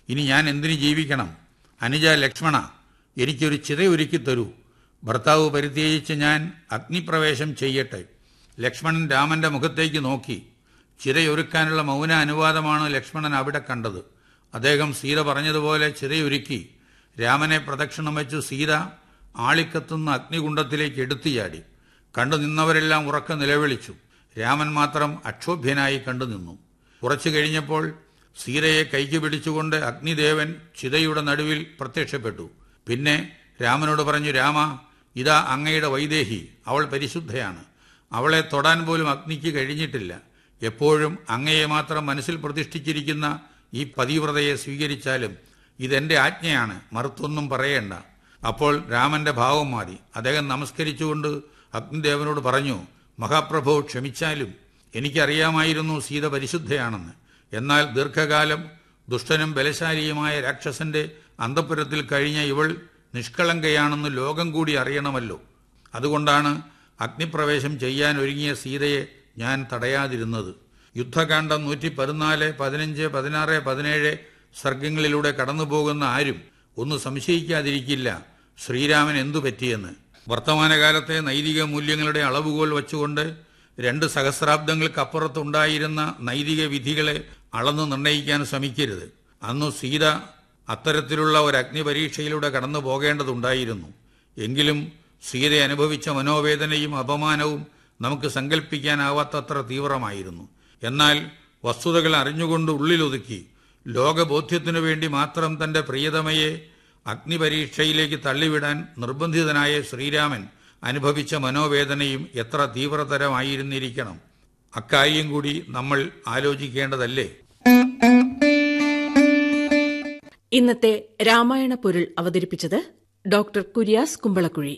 ഇനി ഞാൻ എന്തിനു ജീവിക്കണം അനുജ ലക്ഷ്മണ എനിക്കൊരു ചിത ഒരുക്കി തരൂ ഭർത്താവ് പരിത്യജിച്ച് ഞാൻ അഗ്നിപ്രവേശം ചെയ്യട്ടെ ലക്ഷ്മണൻ രാമന്റെ മുഖത്തേക്ക് നോക്കി ചിരയൊരുക്കാനുള്ള മൗന അനുവാദമാണ് ലക്ഷ്മണൻ അവിടെ കണ്ടത് അദ്ദേഹം സീത പറഞ്ഞതുപോലെ ചിരയൊരുക്കി രാമനെ പ്രദക്ഷിണം വെച്ചു സീത ആളിക്കത്തുന്ന അഗ്നികുണ്ഡത്തിലേക്ക് എടുത്തുചാടി കണ്ടു നിന്നവരെല്ലാം ഉറക്ക നിലവിളിച്ചു രാമൻ മാത്രം അക്ഷോഭ്യനായി കണ്ടു നിന്നു കുറച്ചു കഴിഞ്ഞപ്പോൾ സീതയെ കൈക്ക് പിടിച്ചുകൊണ്ട് അഗ്നിദേവൻ ചിതയുടെ നടുവിൽ പ്രത്യക്ഷപ്പെട്ടു പിന്നെ രാമനോട് പറഞ്ഞു രാമ ഇതാ അങ്ങയുടെ വൈദേഹി അവൾ പരിശുദ്ധയാണ് അവളെ തൊടാൻ പോലും അഗ്നിക്ക് കഴിഞ്ഞിട്ടില്ല എപ്പോഴും അങ്ങയെ മാത്രം മനസ്സിൽ പ്രതിഷ്ഠിച്ചിരിക്കുന്ന ഈ പതിവ്രതയെ സ്വീകരിച്ചാലും ഇതെന്റെ ആജ്ഞയാണ് മറുത്തൊന്നും പറയേണ്ട അപ്പോൾ രാമന്റെ ഭാവം മാറി അദ്ദേഹം നമസ്കരിച്ചുകൊണ്ട് അഗ്നിദേവനോട് പറഞ്ഞു മഹാപ്രഭു ക്ഷമിച്ചാലും എനിക്കറിയാമായിരുന്നു സീത പരിശുദ്ധയാണെന്ന് എന്നാൽ ദീർഘകാലം ദുഷ്ടനും ബലശാലിയുമായ രാക്ഷസന്റെ അന്തപുരത്തിൽ കഴിഞ്ഞ ഇവൾ നിഷ്കളങ്കയാണെന്ന് ലോകം കൂടി അറിയണമല്ലോ അതുകൊണ്ടാണ് അഗ്നിപ്രവേശം ചെയ്യാൻ ഒരുങ്ങിയ സീതയെ ഞാൻ തടയാതിരുന്നത് യുദ്ധകാന്ഡം നൂറ്റി പതിനാല് പതിനഞ്ച് പതിനാറ് പതിനേഴ് സർഗങ്ങളിലൂടെ കടന്നുപോകുന്ന ആരും ഒന്ന് സംശയിക്കാതിരിക്കില്ല ശ്രീരാമൻ എന്തു പറ്റിയെന്ന് വർത്തമാനകാലത്തെ നൈതിക മൂല്യങ്ങളുടെ അളവുകോൽ വച്ചുകൊണ്ട് രണ്ട് സഹസ്രാബ്ദങ്ങൾക്കപ്പുറത്തുണ്ടായിരുന്ന നൈതിക വിധികളെ അളന്നു നിർണയിക്കാൻ ശ്രമിക്കരുത് അന്നു സീത അത്തരത്തിലുള്ള ഒരു അഗ്നിപരീക്ഷയിലൂടെ കടന്നു പോകേണ്ടതുണ്ടായിരുന്നു എങ്കിലും സീത അനുഭവിച്ച മനോവേദനയും അപമാനവും നമുക്ക് സങ്കല്പിക്കാനാവാത്തത്ര തീവ്രമായിരുന്നു എന്നാൽ വസ്തുതകൾ അറിഞ്ഞുകൊണ്ട് ഉള്ളിലൊതുക്കി ലോകബോധ്യത്തിനു വേണ്ടി മാത്രം തന്റെ പ്രിയതമയെ അഗ്നിപരീക്ഷയിലേക്ക് തള്ളിവിടാൻ നിർബന്ധിതനായ ശ്രീരാമൻ അനുഭവിച്ച മനോവേദനയും എത്ര തീവ്രതരമായിരുന്നിരിക്കണം അക്കാര്യം കൂടി നമ്മൾ ആലോചിക്കേണ്ടതല്ലേ ഇന്നത്തെ രാമായണ പൊരുൾ അവതരിപ്പിച്ചത് ഡോക്ടർ കുര്യാസ് കുമ്പളക്കുഴി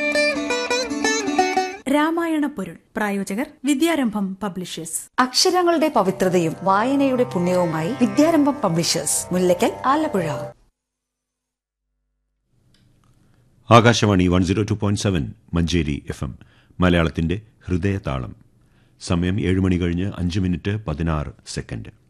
രാമായണ പൊരുൾ പ്രായോജകർ വിദ്യാരംഭം പബ്ലിഷേഴ്സ് അക്ഷരങ്ങളുടെ പവിത്രതയും വായനയുടെ പുണ്യവുമായി Vidyarambham publishers Mullakkal Alappuzha Akashvani one zero two point seven Manjeri F M മലയാളത്തിന്റെ ഹൃദയതാളം സമയം ഏഴ് മണി കഴിഞ്ഞ് അഞ്ച് മിനിറ്റ് പതിനാറ് സെക്കൻഡ്